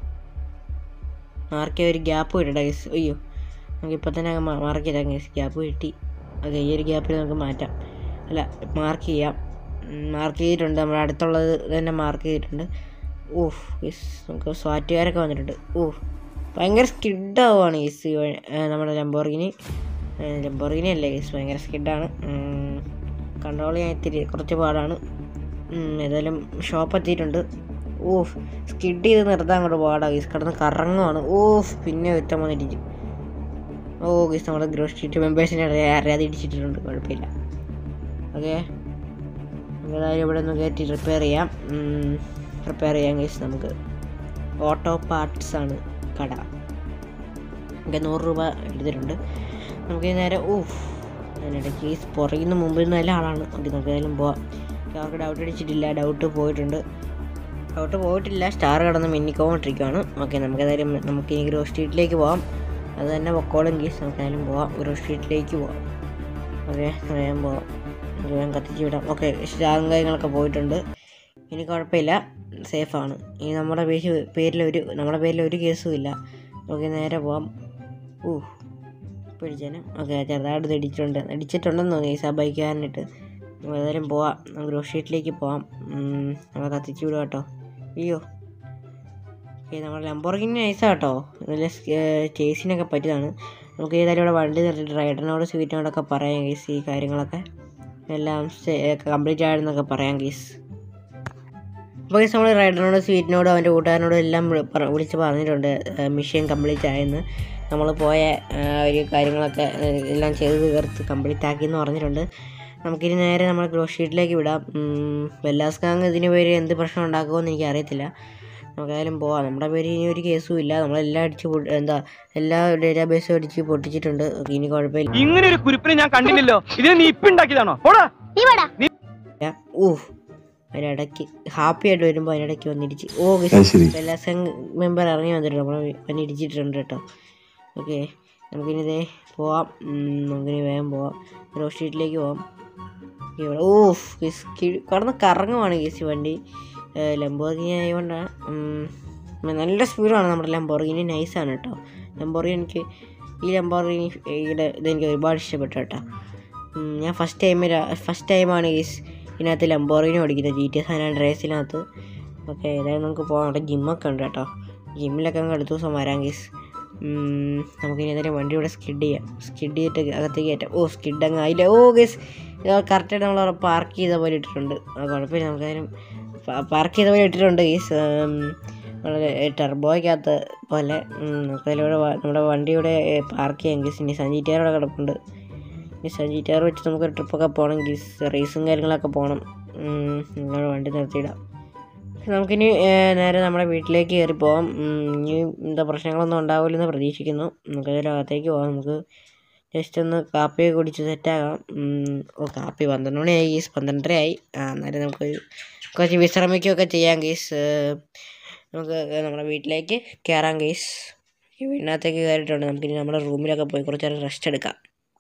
മാർക്ക് ചെയ്യാൻ ഒരു ഗ്യാപ്പ് കിട്ടട്ടെ ഗീസ് അയ്യോ നമുക്ക് ഇപ്പം തന്നെ മാർക്ക് ചെയ്താൽ ഗീസ് ഗ്യാപ്പ് കിട്ടി അത് ഈ ഒരു ഗ്യാപ്പിൽ നമുക്ക് മാറ്റാം അല്ല മാർക്ക് ചെയ്യാം മാർക്ക് ചെയ്തിട്ടുണ്ട് നമ്മുടെ അടുത്തുള്ളത് തന്നെ മാർക്ക് ചെയ്തിട്ടുണ്ട് ഓഹ് യെസ് നമുക്ക് സ്വാറ്റുകാരൊക്കെ വന്നിട്ടുണ്ട് ഓഹ് ഭയങ്കര സ്കിഡാവുകയാണ് ഈസ് നമ്മുടെ ലംബോർഗിനി ലംബോർഗിനി അല്ലേ ഈസ് ഭയങ്കര സ്കിഡാണ് കൺട്രോൾ ചെയ്യാൻ ഇത്തിരി കുറച്ച് പാടാണ് ഉം, ഏതായാലും ഷോപ്പ് എത്തിയിട്ടുണ്ട് ഓഫ് സ്കിഡ് ചെയ്ത് നിർത്താൻ അങ്ങോട്ട് പാടാണ് ഈസ് കിടന്ന് കറങ്ങുവാണ് ഓഫ് പിന്നെ ഒരുത്തം വന്നിരിക്കും ഓ ഗീസ് നമ്മുടെ ഗ്രോസ് സ്ട്രീറ്റ് മെമ്പേഴ്സിനെ അറിയാതെ ഇടിച്ചിട്ടുണ്ട് കുഴപ്പമില്ല ഓക്കെ ഏതായാലും ഇവിടെ ഒന്ന് കയറ്റി റിപ്പയർ ചെയ്യാം റിപ്പയർ ചെയ്യാം ഗീസ് നമുക്ക് ഓട്ടോ പാർട്സ് ആണ് കട ഓക്കെ നൂറ് രൂപ എടുത്തിട്ടുണ്ട് നമുക്ക് ഈ നേരെ ഓഫ് അതിനിടയ്ക്ക് ഈ പുറകിൽ നിന്ന് മുമ്പിൽ നിന്ന് നല്ല ആളാണ് ഓക്കെ നമുക്ക് ഏതായാലും പോവാം അവർക്ക് ഡൗട്ട് അടിച്ചിട്ടില്ല ഡൗട്ട് പോയിട്ടുണ്ട് ഡൗട്ട് പോയിട്ടില്ല സ്റ്റാർ കിടന്ന് മിന്നിക്കോണ്ടിരിക്കുകയാണ് ഓക്കെ നമുക്ക് ഏതായാലും നമുക്ക് ഇനി ഗ്രോ സ്ട്രീറ്റിലേക്ക് പോവാം അത് തന്നെ പൊക്കോളും ഗീസ് നമുക്ക് ഏതായാലും പോവാം ഗ്രോ സ്ട്രീറ്റിലേക്ക് പോവാം ഓക്കെ വേഗം പോവാം നമുക്ക് വേഗം കത്തിച്ച് വിടാം ഓക്കെ സ്റ്റാറും കാര്യങ്ങളൊക്കെ പോയിട്ടുണ്ട് ഇനി കുഴപ്പമില്ല സേഫാണ് ഇനി നമ്മുടെ പേര് പേരിലൊരു നമ്മുടെ പേരിൽ ഒരു കേസും ഇല്ല നമുക്ക് നേരെ പോവാം ഊ പിടിച്ചേനെ ഓക്കെ ചെറുതായിട്ട് ഇടിച്ചിട്ടുണ്ട് ഇടിച്ചിട്ടുണ്ടെന്ന് തോന്നി ഈ ബൈക്കാരനിട്ട് നമുക്ക് ഏതായാലും പോവാം നമുക്ക് ഗ്രോ ഷീറ്റിലേക്ക് പോവാം ഉം, നമ്മൾ കത്തിച്ചു വിടുക കേട്ടോ അയ്യോ ഓക്കെ നമ്മുടെ ലംബോർഗിനി നൈസാ കേട്ടോ നല്ല ചേസിനൊക്കെ പറ്റിയതാണ് നമുക്ക് ഏതായാലും ഇവിടെ വണ്ടി നിർത്തിയിട്ട് റൈഡറിനോട് സ്വീറ്റിനോടൊക്കെ പറയാം കേസ് ഈ കാര്യങ്ങളൊക്കെ എല്ലാം കംപ്ലീറ്റ് ആയെന്നൊക്കെ പറയാം കേസ് അപ്പോൾ കേസ് നമ്മൾ റൈഡറിനോട് സ്വീറ്റിനോടും അവൻ്റെ കൂട്ടുകാരനോടും എല്ലാം വിളി- പറ- വിളിച്ച് പറഞ്ഞിട്ടുണ്ട് മിഷൻ കംപ്ലീറ്റ് ആയെന്ന് നമ്മൾ പോയ ആ, ഒരു കാര്യങ്ങളൊക്കെ ആ, എല്ലാം ചെയ്ത് തീർത്ത് കംപ്ലീറ്റ് ആക്കി എന്ന് പറഞ്ഞിട്ടുണ്ട് നമുക്കിനി നേരെ നമ്മൾ ഗ്രോ ഷീറ്റിലേക്ക് വിടാം വെല്ലാസ്കാങ് ഇതിന് പേര് എന്ത് പ്രശ്നം ഉണ്ടാക്കുമെന്ന് എനിക്ക് അറിയത്തില്ല നമുക്കായാലും പോവാം നമ്മുടെ പേര് ഇനി ഒരു കേസും ഇല്ല നമ്മളെല്ലാം അടിച്ച് പൊട്ടി- എന്താ എല്ലാ ഡേറ്റാബേസും അടിച്ച് പൊട്ടിച്ചിട്ടുണ്ട് ഇനി കുഴപ്പമില്ല ഇങ്ങനെ ഒരു കുരിപ്പിനെ ഞാൻ കണ്ടില്ലല്ലോ ഇതിന് നീ ഇപ്പിണ്ടാക്കിയതാണോ പോടാ ഊഹ് അതിനിടയ്ക്ക് ഹാപ്പി ആയിട്ട് വരുമ്പോൾ അതിനിടയ്ക്ക് വന്നിടിച്ച് ഓ അത് ശരി. വെല്ലാസംഗ് മെമ്പർ ഇറങ്ങി വന്നിട്ടുണ്ട് നമ്മൾ വന്നിടിച്ചിട്ടുണ്ട് കേട്ടോ ഓക്കെ നമുക്കിനി ഇതേ പോവാം ഉം, നമുക്കിനി വേഗം പോവാം റോഡ് സ്ട്രീറ്റിലേക്ക് പോവാം ഇവിടെ ഓ കടന്ന് കറങ്ങുവാണ് കേസി വണ്ടി ലംബോർഗിനി ആയതുകൊണ്ടാണ് ഉം, നല്ല സ്പീഡാണ് നമ്മുടെ ലംബോർഗിനി നൈസാണ് കേട്ടോ ലംബോർഗിനി എനിക്ക് ഈ ലംബോർഗിനി ഈയുടെ ഇതെനിക്ക് ഒരുപാട് ഇഷ്ടപ്പെട്ടു കേട്ടോ ഉം, ഞാൻ ഫസ്റ്റ് ടൈം ഫസ്റ്റ് ടൈമാണ് ഈ ഇതിനകത്ത് ലംബോർഗിനി ഓടിക്കുന്നത് ജി ടി എസ് ഹൺഡ്രഡ് റേസിനകത്ത് ഓക്കെ ഏതായാലും നമുക്ക് പോകാം അവിടെ ജിമ്മൊക്കെ ഉണ്ട് കേട്ടോ ജിമ്മിലൊക്കെ അങ്ങ് അടുത്ത ദിവസം വരാം ഗീസ് നമുക്ക് ഇനി ഏതായാലും വണ്ടി ഇവിടെ സ്കിഡ് ചെയ്യാം സ്കിഡ് ചെയ്തിട്ട് അകത്തേക്ക് കയറ്റാം ഓ സ്കിഡ് അങ്ങ് ആയില്ല ഓ ഗീസ് കറക്റ്റായിട്ട് നമ്മൾ അവിടെ പാർക്ക് ചെയ്ത പോലെ ഇട്ടിട്ടുണ്ട് ആ കുഴപ്പമില്ല നമുക്കായാലും പാർക്ക് ചെയ്ത പോലെ ഇട്ടിട്ടുണ്ട് ഗീസ് വളരെ ടെർബോയ്ക്കകത്ത് പോലെ ഉം, നമുക്കതിൽ ഇവിടെ വ- നമ്മുടെ വണ്ടി ഇവിടെ പാർക്ക് ചെയ്യാം ഗീസ് ഇനി സഞ്ചിറ്റാർ അവിടെ കിടപ്പുണ്ട് ഇനി സഞ്ചിറ്റാർ വെച്ച് നമുക്കൊരു ട്രിപ്പൊക്കെ പോകണം ഗീസ് റേസും കാര്യങ്ങളൊക്കെ പോകണം നിങ്ങളുടെ വണ്ടി നിർത്തിയിടാം നമുക്കിനി ഏഹ്, നേരെ നമ്മുടെ വീട്ടിലേക്ക് കയറി പോവാം ഉം, ഇനി എന്താ പ്രശ്നങ്ങളൊന്നും ഉണ്ടാവില്ലെന്ന് പ്രതീക്ഷിക്കുന്നു നമുക്ക് അതിൻ്റെ അകത്തേക്ക് പോവാം നമുക്ക് ജസ്റ്റ് ഒന്ന് കാപ്പിയൊക്കെ കുടിച്ച് സെറ്റാകാം ഓ കാപ്പി പന്ത്രണ്ട് മണിയായി ഗീസ് പന്ത്രണ്ടര ആയി ആ അന്നേരം നമുക്ക് കുറച്ച് വിശ്രമിക്കുകയൊക്കെ ചെയ്യാം ഗീസ് നമുക്ക് നമ്മുടെ വീട്ടിലേക്ക് കയറാം ഗീസ് വീടിനകത്തേക്ക് കയറിയിട്ടുണ്ട് നമുക്കിനി നമ്മുടെ റൂമിലൊക്കെ പോയി കുറച്ച് നേരം റെസ്റ്റ് എടുക്കാം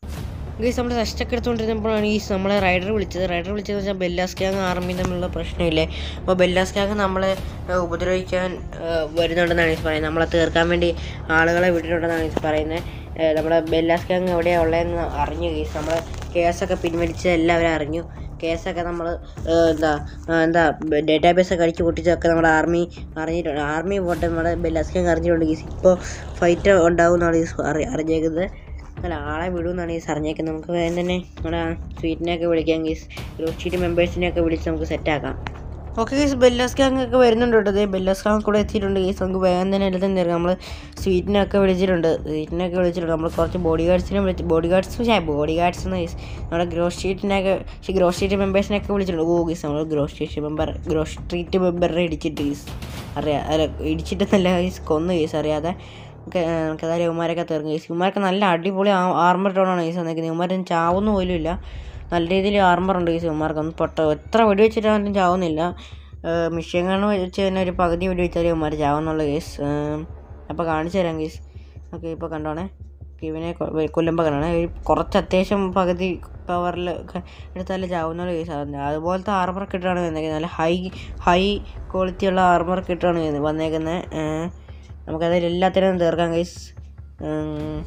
ഗീസ് നമ്മൾ റെസ്റ്റ് ഒക്കെ എടുത്തുകൊണ്ടിരുന്നപ്പോഴാണ് ഈ നമ്മളെ റൈഡർ വിളിച്ചത് റൈഡർ വിളിച്ചതെന്ന് വെച്ചാൽ ബെല്ലാസ്കാങ് ആർമി തമ്മിലുള്ള പ്രശ്നമില്ലേ അപ്പോൾ ബെല്ലാസ്കാങ് നമ്മളെ ഏഹ്, ഉപദ്രവിക്കാൻ ഏഹ്, വരുന്നുണ്ടെന്നാണ് ഈസ് പറയുന്നത് നമ്മളെ തീർക്കാൻ വേണ്ടി ആളുകളെ വിട്ടിട്ടുണ്ടെന്നാണ് ഈസ് പറയുന്നത് ഏഹ്, നമ്മുടെ ബെല്ലാസ്കാങ് എവിടെയാണ് ഉള്ളതെന്ന് അറിഞ്ഞു ഗീസ് നമ്മൾ കേസൊക്കെ പിൻവലിച്ചത് എല്ലാവരും അറിഞ്ഞു കേസൊക്കെ നമ്മൾ എന്താ ആ, എന്താ ഡേറ്റാബേസ് ഒക്കെ അടിച്ച് പൊട്ടിച്ചതൊക്കെ നമ്മുടെ ആർമി അറിഞ്ഞിട്ടുണ്ട് ആർമി പോട്ടെ നമ്മുടെ ബെല്ലാസ്കാങ് അറിഞ്ഞിട്ടുണ്ട് ഗീസ് ഇപ്പോൾ ഫൈറ്റ് ഉണ്ടാവും എന്നാണ് ഈസ് അറി അറിഞ്ഞേക്കുന്നത് അല്ല ആളെ വിടുമെന്നാണ് ഈ അറിഞ്ഞേക്കുന്നത് നമുക്ക് വേഗം തന്നെ നമ്മുടെ സ്വീറ്റിനെയൊക്കെ വിളിക്കാം ഗീസ് ഗ്രൂപ്പ് ഷീറ്റ് മെമ്പേഴ്സിനെയൊക്കെ വിളിച്ച് നമുക്ക് സെറ്റാക്കാം ഓക്കെ ഗീസ് ബെല്ലാസ് ഗ്യാങ് ഒക്കെ വരുന്നുണ്ട് കേട്ടോ അതെ ബെല്ലാസ് ഗ്യാങ് കൂടെ എത്തിയിട്ടുണ്ട് ഗീസ് നമുക്ക് വേഗം തന്നെ എല്ലാം തന്നെ നമ്മൾ സ്വീറ്റിനൊക്കെ വിളിച്ചിട്ടുണ്ട് സ്വീറ്റിനൊക്കെ വിളിച്ചിട്ടുണ്ട് നമ്മൾ കുറച്ച് ബോഡി ഗാർഡ്സിനെ വിളിച്ച് ബോഡി ഗാർഡ്സ് ബോഡി ഗാർഡ്സ് എന്ന് ഗീസ് നമ്മുടെ ഗ്രോസ് ഷീറ്റിനൊക്കെ പക്ഷേ ഗ്രോസ് ഷീറ്റ് മെമ്പേഴ്സിനൊക്കെ വിളിച്ചിട്ടുണ്ട് ഓ ഗീസ് നമ്മൾ grows sheet member grows street മെമ്പറിനെ ഇടിച്ചിട്ട് ഗീസ് അറിയാം അല്ല ഇടിച്ചിട്ടെന്നല്ല ഗീസ് കൊന്നു ഗീസ് അറിയാതെ നമുക്ക് നമുക്ക് അതായത് ഇവന്മാരൊക്കെ തീർക്കും ഗീസ് ഇവന്മാരൊക്കെ നല്ല അടിപൊളി ആർമർ ടോണാണ് ഗീസ് വന്നിരിക്കുന്നത് ഇവന്മാരും ചാവുന്ന പോലും ഇല്ല നല്ല രീതിയിൽ ആർമർ ഉണ്ട് ഗീസ് ഇവന്മാർക്കൊന്നും പൊട്ട എത്ര വെടി വെച്ചിട്ടാണെങ്കിലും ചാവുന്നില്ല മിഷ്യൻ കണ്ണ് വെച്ച് തന്നെ ഒരു പകുതി വെടി വെച്ചാൽ ഇവന്മാർ ചാവുന്നുള്ള കേസ് അപ്പോൾ കാണിച്ചു തരാം കേസ് ഓക്കെ ഇപ്പോൾ കണ്ടോണേ ഇവനെ കൊ- കൊല്ലുമ്പോൾ കാണാണേ ഒരു കുറച്ച് അത്യാവശ്യം പകുതി പവറിൽ എടുത്താൽ ചാവുന്നുള്ള കേസ് അതുപോലത്തെ ആർമർ കിട്ടാണ് വന്നേക്കുന്നത് നല്ല ഹൈ ഹൈ ക്വാളിറ്റി ഉള്ള ആർമർ കിട്ടാണ് വന്നേക്കുന്നത് നമുക്കതിൽ എല്ലാത്തിനും തീർക്കാം കേസ്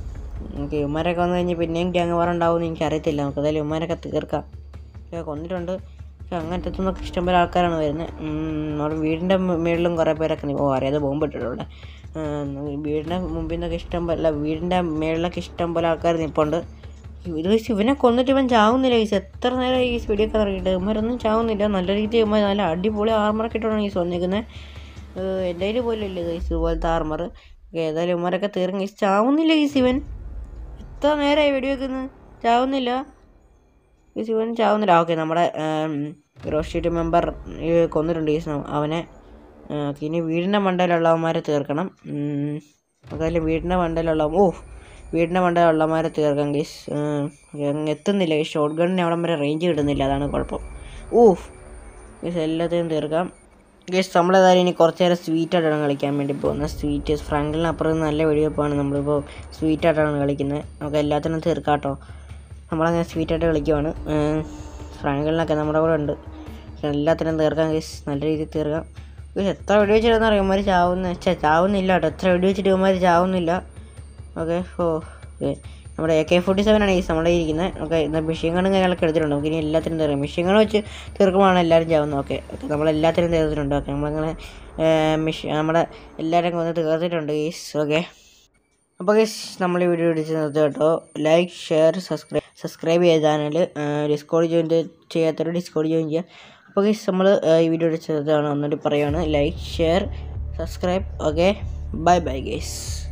നമുക്ക് ഇവന്മാരൊക്കെ വന്നു കഴിഞ്ഞാൽ പിന്നെയും ഗ്യാങ് വാർ ഉണ്ടാവുമെന്ന് എനിക്ക് അറിയത്തില്ല നമുക്ക് എന്തായാലും ഇവന്മാരൊക്കെ തീർക്കാം പക്ഷേ കൊന്നിട്ടുണ്ട് പക്ഷേ അങ്ങനത്തെ നിന്നൊക്കെ ഇഷ്ടംപോലെ ആൾക്കാരാണ് വരുന്നത് നമ്മുടെ വീടിൻ്റെ മുകളിലും കുറേ പേരൊക്കെ നി- ഓ അറിയാതെ ബോംബ് ഇട്ടിട്ടുണ്ട് വീടിൻ്റെ മുമ്പിൽ നിന്നൊക്കെ ഇഷ്ടം പോലെ അല്ല വീടിൻ്റെ മേളിലൊക്കെ ഇഷ്ടം പോലെ ആൾക്കാർ നിൽപ്പുണ്ട് ഇത് വെച്ച് ഇവനെ കൊന്നിട്ട് ഇവൻ ചാവുന്നില്ല ഈസ് എത്ര നേരം ഈ വെടിയൊക്കെ ഇറങ്ങിയിട്ട് ഇവന്മാരൊന്നും ചാവുന്നില്ല നല്ല രീതിയിൽ ഇവന്മാർ നല്ല അടിപൊളി ആർമറൊക്കെ ഇട്ടാണ് ഈസ് വന്നിരിക്കുന്നത് എൻ്റെ കയ്യിൽ പോലും ഇല്ല ഗൈസ് ഇതുപോലത്തെ ആർമർ ഏതായാലും ഇവന്മാരൊക്കെ തീർന്ന് ഈസ് ചാവുന്നില്ല ഈസ് ഇവൻ എത്ര നേരമായി വെടിവെക്കുന്നത് ചാവുന്നില്ല ഈ ശിവൻ ചാവുന്നില്ല ഓക്കെ നമ്മുടെ റോസ്റ്റീറ്റ് മെമ്പർ കൊന്നിട്ടുണ്ട് ഈ സ- അവനെ ആ, ഇനി വീടിൻ്റെ മണ്ടയിലുള്ളവന്മാരെ തീർക്കണം ഉം, അതായത് വീടിൻ്റെ മണ്ടയിലുള്ള ഓ വീടിൻ്റെ മണ്ടയിലുള്ളവന്മാരെ തീർക്കാം ഗീസ് എത്തുന്നില്ല ഈ ഷോർട്ട് ഗണ്ണിന് അവിടെ വരെ റേഞ്ച് കിട്ടുന്നില്ല അതാണ് കുഴപ്പം ഓ ഗീസ് എല്ലാத்தைയും തീർക്കാം ഗീസ് നമ്മളേതായാലും ഇനി കുറച്ച് നേരം സ്വീറ്റ് ആയിട്ടാണ് കളിക്കാൻ വേണ്ടി പോകുന്നത് സ്വീറ്റ് ഫ്രാങ്കിളിനപ്പുറം നല്ല വെടിവെപ്പാണ് നമ്മളിപ്പോൾ സ്വീറ്റ് ആയിട്ടാണ് കളിക്കുന്നത് നമുക്ക് എല്ലാത്തിനും തീർക്കാം കേട്ടോ നമ്മളങ്ങനെ സ്വീറ്റായിട്ട് കളിക്കുവാണ് ഫ്രാങ്കളിനൊക്കെ നമ്മുടെ കൂടെ ഉണ്ട് പക്ഷെ എല്ലാത്തിനും തീർക്കാൻ കേസ് നല്ല രീതിയിൽ തീർക്കാം ഗയ്സ്, എത്ര വെടി വെച്ചിട്ടാന്ന് അറിയാം ഇവന്മാർ ചാവുന്ന ഛെ, ചാവുന്നില്ല കേട്ടോ എത്ര വെടി വെച്ചിട്ട് ഇവന്മാർ ചാവുന്നില്ല ഓക്കെ ഓ ഓക്കെ നമ്മുടെ എ കെ ഫോർട്ടി സെവൻ ആണ് ഈ നമ്മുടെ ഇരിക്കുന്നത് ഓക്കെ എന്നാൽ മെഷീൻ ഗണ്ണും കാര്യങ്ങളൊക്കെ എടുത്തിട്ടുണ്ട് നമുക്ക് ഇനി എല്ലാത്തിനും തീർക്കാം മെഷീൻ ഗണ്ണ് വെച്ച് തീർക്കുമ്പോഴാണ് എല്ലാവരും ചാവുന്നത് ഓക്കെ ഓക്കെ നമ്മളെല്ലാത്തിനും തീർത്തിട്ടുണ്ട് ഓക്കെ നമ്മളങ്ങനെ മെഷീൻ നമ്മുടെ എല്ലാവരും കൊന്ന് തീർത്തിട്ടുണ്ട് ഗീസ് ഓക്കെ അപ്പോൾ ഗൈസ് നമ്മൾ ഈ വീഡിയോ ഇടിച്ച് നിർത്തുക കേട്ടോ ലൈക്ക് ഷെയർ സബ്സ്ക്രൈബ് സബ്സ്ക്രൈബ് ചെയ്ത ചാനൽ ഡിസ്കോഡ് ജോയിൻ ചെയ്യാത്തവർ ഡിസ്കോഡ് ജോയിൻ ചെയ്യുക അപ്പോൾ ഗൈസ് നമ്മൾ ഈ വീഡിയോ ഇടിച്ച് നിർത്തുകയാണ് ഒന്നുകൂടി പറയുകയാണ് like share subscribe okay bye bye guys